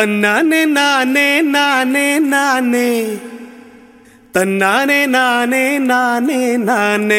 தன்னானே நானே நானே நானே தன்னானே நானே நானே நானே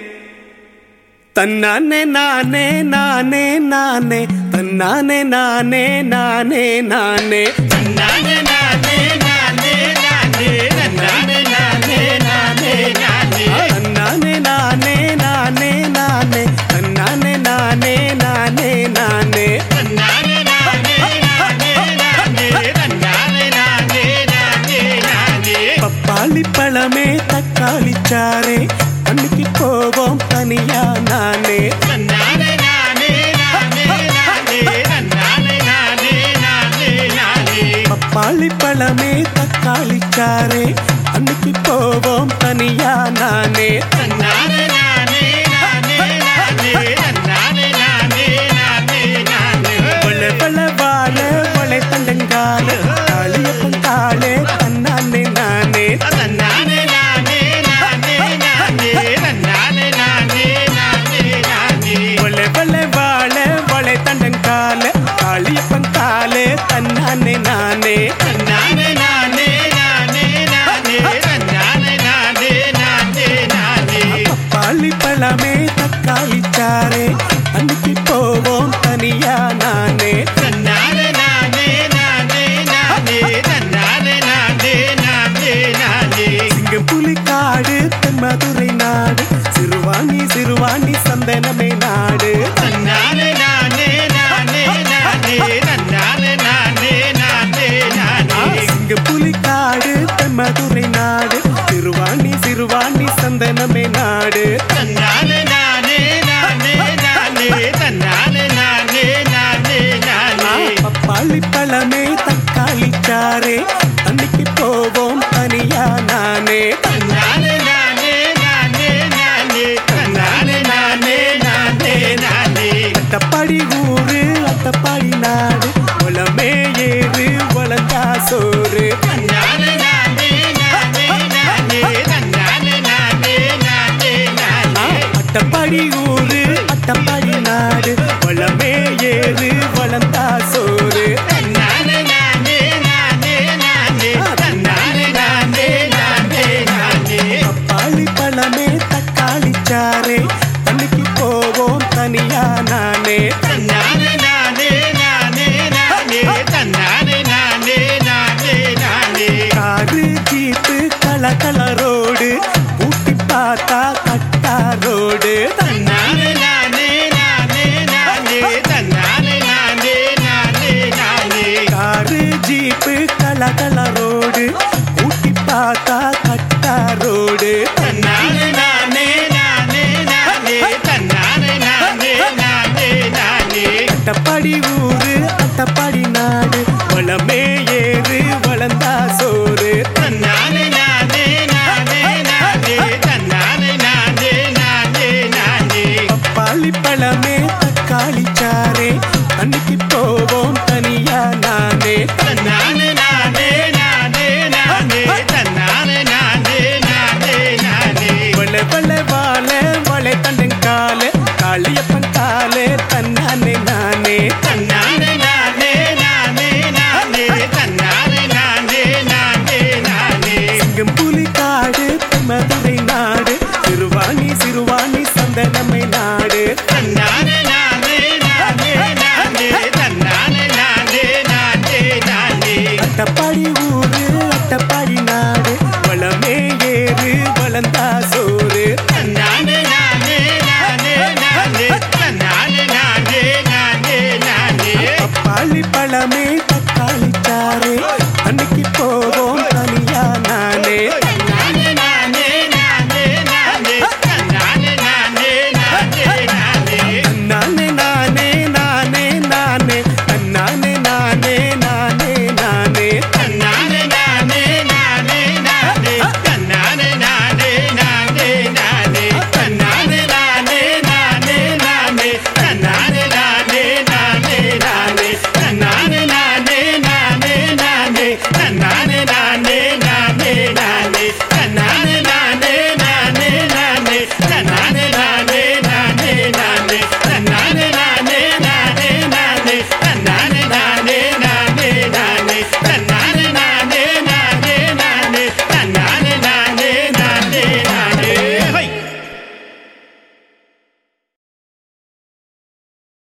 தன்னானே நானே நானே நானே தன்னானே நானே நானே நானே நானே நானே நானே நானே நானே நானே நானே நானே தன்னானே நானே நானே நானே தன்னானே நானே நானே நானே நானே நானே நானே நானே நானே நானே நானே நானே பப்பாளி பழமே தக்காளி சாரே அன்னைக்கு போவோம் தனியா நானே நானே நானே நானே நானே நானே நானே நானே நானே பப்பாளி பழமே தக்காளி சாரே அன்னைக்கு போவோம் தனியா நானே நானே நானே நானே நானே நானே நானே நானே நானே வள வள வாழ வளை தண்டங்கால காளியப்பன் காலே தன்னானே நானே நானே நானே நானே நானே நானே நானே நானே நானே வள வள வாழ வளை தண்டங்கால காளியப்பன் காலே தன்னானே நானே நானே நானே நானே நானே நானே நானே நானே நானே பப்பாளி பழமே தக்காளி சாரே அன்னைக்கு போவோம் தனியா நானே நானே நானே நானே நானே நானே நானே நானே நானே சிங்கம் புலி காடு தென்மதுரை நாடு சிறுவாணி சிறுவாணி சந்தனமே நாடு நானே நானே நானே நானே நானே நானே நானே நானே சிங்கம் புலி காடு தென்மதுரை நாடு சிறுவாணி சிறுவாணி சந்தனமே நாடு நானே நானே நானே நானே நானே நானே நானே நானே பப்பாளி பழமே தக்காளி சாரே அன்னைக்கு போவோம் தனியா நானே நானே நானே நானே நானே நானே நானே நானே நானே அட்டப்பாடி ஊரு அட்டப்பாடி நாடு உளமே ஏறு வளர்ந்தா சோறு நானே நானே நானே நானே நானே நானே நானே நானே அட்டப்பாடி ஊரு அட்டப்பாடி நாடு வளமே ஏறு வளர்ந்தா சோறு நானே நானே நானே நானே நானே நானே நானே நானே பப்பாளி பழமே தக்காளி சாரே அன்னைக்கு போவோம் தனியா நானே நானே நானே நானே நானே நானே நானே நானே நானே காரு ஜீப்பு கல கலரோடு ஊட்டி பார்த்தா கட்டா ரோடு நானே நானே நானே நானே நானே நானே நானே நானே காரு ஜீப்பு கல கலரோடு ஊட்டி பார்த்தா கட்டா ரோடு நானே நானே நானே நானே நானே நானே நானே நானே அட்டப்பாடி ஊரு அட்டப்பாடி நாடு வளமே ஏறு வளர்ந்தா சோறு நானே நானே நானே நானே நானே நானே நானே நானே பப்பாளி பழமே தக்காளி சாரே அன்னைக்கு போவோம் தனியா நானே நானே நானே நானே நானே நானே நானே நானே நானே வள வள வாழ வளை தண்டங்கால காளியப்பன் காலே தன்னானே நானே நானே நானே நானே நானே நானே நானே நானே நானே சிங்கம் புலி காடு மதுரை நாடு சிறுவாணி சிறுவாணி சந்தனமை நாடு நானே நானே நானே நானே நானே நானே நானே நானே அட்டப்பாடி ஊரு அட்டப்பாடி நாடு வளமே ஏறு வளர்ந்தா சோறு நானே நானே நானே நானே நானே நானே நானே நானே பப்பாளி பழமே தக்காளி சாரே அன்னைக்கு போவோம் தனியா நானே